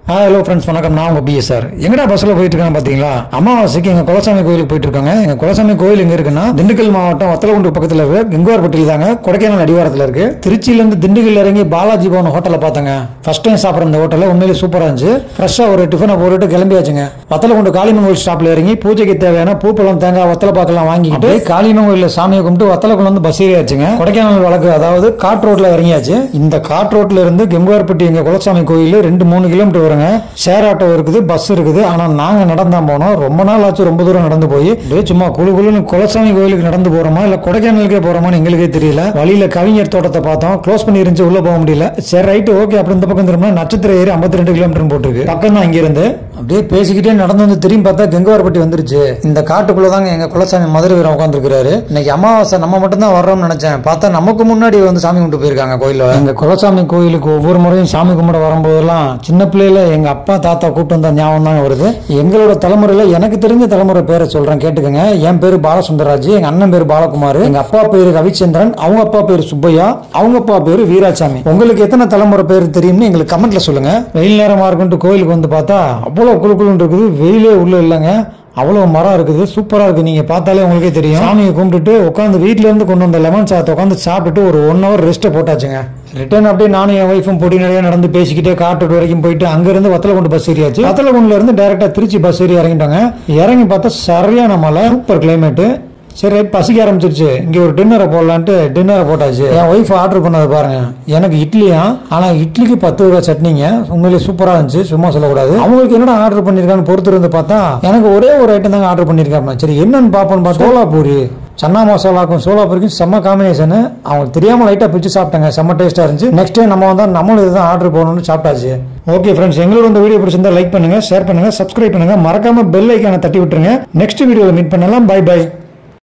hi hello friends வணக்கம் நான் உங்க பிஎஸ் சார் எங்கடா பஸ்ல போயிட்டு இருக்காங்க பாத்தீங்களா அமாவாசைக்கு எங்க குலசாமி கோயிலுக்கு போயிட்டு இருக்காங்க எங்க குலசாமி கோயில் எங்க இருக்குன்னா திண்டுக்கல் மாவட்டம் வத்தலகுண்டு பக்கத்துல இருக்கு கெங்குவார்பட்டியில் தாங்க கொடைக்கானல் அடிவாரத்துல இருக்கு திருச்சியில இருந்து திண்டுக்கல் இறங்கி பாலாஜி பவன் ஹோட்டல்ல பார்த்தங்க ஃபர்ஸ்ட் டைம் சாப்பிட்ற இந்த ஹோட்டல்ல உண்மையிலே சூப்பரா இருந்துச்சு ஃப்ரெஷ்ஷா ஒரு டிஃபனை போட்டுட்டு கிளம்பியாச்சுங்க வத்தலகுண்டு காளிமன் கோயில் ஸ்டாப்ல இறங்கி பூஜைக்கு தேவையான பூப்பழம் தேங்காய் வத்தல பாக்கெல்லாம் வாங்கிக்கிட்டு காளிமன் கோயில சாமியை கும்பிட்டு வத்தலகுண்டு வந்து பஸ் ஏறியாச்சுங்க கொடைக்கானல் வழக்கு அதாவது காட் ரோட்ல இறங்கியாச்சு இந்த காட் ரோட்ல இருந்து கெங்குவார்பட்டி எங்க குலசாமி கோயில் ரெண்டு மூணு கிலோமீட்டர் வருங்க ஷேர் ஆட்டோ இருக்குது பஸ் இருக்குது ஆனா நாங்க நடந்தா போனோம் ரொம்ப நாள் ஆச்சு ரொம்ப தூரம் நடந்து போய் அப்படியே சும்மா குழு குழுன்னு குலசாமி கோயிலுக்கு நடந்து போறோமா இல்ல கொடைக்கானலுக்கே போறோமான்னு எங்களுக்கே தெரியல வழியில கவிஞர் தோட்டத்தை பார்த்தோம் க்ளோஸ் பண்ணி இருந்துச்சு உள்ள போக முடியல சரி ரைட்டு ஓகே அப்படி இந்த பக்கம் திரும்ப நட்சத்திர ஏரி 52 ரெண்டு கிலோமீட்டர் போட்டிருக்கு பக்கம் தான் இங்க இருந்து அப்படியே பேசிக்கிட்டே நடந்து வந்து திரும்பி பார்த்தா கெங்குவார்பட்டி வந்துருச்சு இந்த காட்டுக்குள்ள தாங்க எங்க குலசாமி மதுரை வீரன் உட்காந்துருக்காரு இன்னைக்கு அமாவாசை நம்ம மட்டும் தான் வர்றோம்னு நினைச்சேன் பார்த்தா நமக்கு முன்னாடி வந்து சாமி கும்பிட்டு போயிருக்காங்க கோயில்ல எங்க குலசாமி கோயிலுக்கு ஒவ்வொரு முறையும் சாமி கும்பிட வரும்போதெல்லாம் சின்ன பிள்ளையில எங்க அப்பா தாத்தா கூப்பிட்டு வந்த ஞாபகம் தாங்க வருது எங்களோட தலைமுறையில எனக்கு தெரிஞ்ச தலைமுறை பேரை சொல்றேன் கேட்டுக்கங்க என் பேரு பாலசுந்தரராஜ் எங்க அண்ணன் பேரு பாலகுமார் எங்க அப்பா பேரு ரவிச்சந்திரன் அவங்க அப்பா பேரு சுப்பையா அவங்க அப்பா பேரு வீராசாமி உங்களுக்கு எத்தனை தலைமுறை பேர் தெரியும்னு எங்களுக்கு கமெண்ட்ல சொல்லுங்க வெயில் நேரமா இருக்குன்ட்டு கோயிலுக்கு வந்து பார்த்தா அவ்வளவு குளு குளுன்னு இருக்குது வெயிலே உள்ள இல்லைங்க அவ்வளவு மரம் இருக்குது சூப்பரா இருக்கு நீங்க பார்த்தாலே உங்களுக்கே தெரியும் சாமியை கும்பிட்டுட்டு உட்காந்து வீட்ல இருந்து கொண்டு வந்த லெமன் சாதத்தை உட்காந்து சாப்பிட்டுட்டு ஒரு ஒன் ஹவர் ரெஸ்ட்டை போட்டாச்சுங்க ரிட்டர்ன் அப்படியே நானும் என் ஒய்ஃபும் பொடி நிறைய நடந்து பேசிக்கிட்டே காட்டு வரைக்கும் போயிட்டு அங்க இருந்து வத்தலகுண்டு பஸ் ஏறியாச்சு வத்தலகுண்டுல இருந்து டைரக்டா திருச்சி பஸ் ஏறி இறங்கிட்டாங்க இறங்கி பார்த்தா சரியான மலை சூப்பர் கிளைமேட் சரி ரைட் பசிக்க ஆரம்பிச்சிருச்சு இங்க ஒரு டின்னரை போடலான்ட்டு டின்னரை போட்டாச்சு என் ஒய்ஃப் ஆர்டர் பண்ணது பாருங்க எனக்கு இட்லியா ஆனா இட்லிக்கு பத்து ரூபாய் சட்னிங்க உண்மையிலேயே சூப்பரா இருந்துச்சு சும்மா சொல்லக்கூடாது அவங்களுக்கு என்னடா ஆர்டர் பண்ணிருக்கான்னு பொறுத்து இருந்து பார்த்தா எனக்கு ஒரே ஒரு ஐட்டம் தாங்க ஆர்டர் பண்ணிருக்காங்க சரி என்னன்னு பாப்போம்னு பார்த்தா சோலா பூரி சன்னா மசாலாக்கும் சோலா பூரிக்கும் செம்ம காம்பினேஷன் அவங்களுக்கு தெரியாம லைட்டா பிச்சு சாப்பிட்டாங்க செம்ம டேஸ்டா இருந்துச்சு நெக்ஸ்ட் டைம் நம்ம வந்தா நம்மளும் இதுதான் ஆர்டர் போகணும்னு சாப்பிட்டாச்சு ஓகே ஃப்ரெண்ட்ஸ் எங்களோட இந்த வீடியோ பிடிச்சிருந்தா லைக் பண்ணுங்க ஷேர் பண்ணுங்க சப்ஸ்கிரைப் பண்ணுங்க மறக்காம பெல் ஐக்கான தட்டி விட்டுருங்க நெக்ஸ்ட் வீடியோவில் மீட் பண்ணலாம் பை பை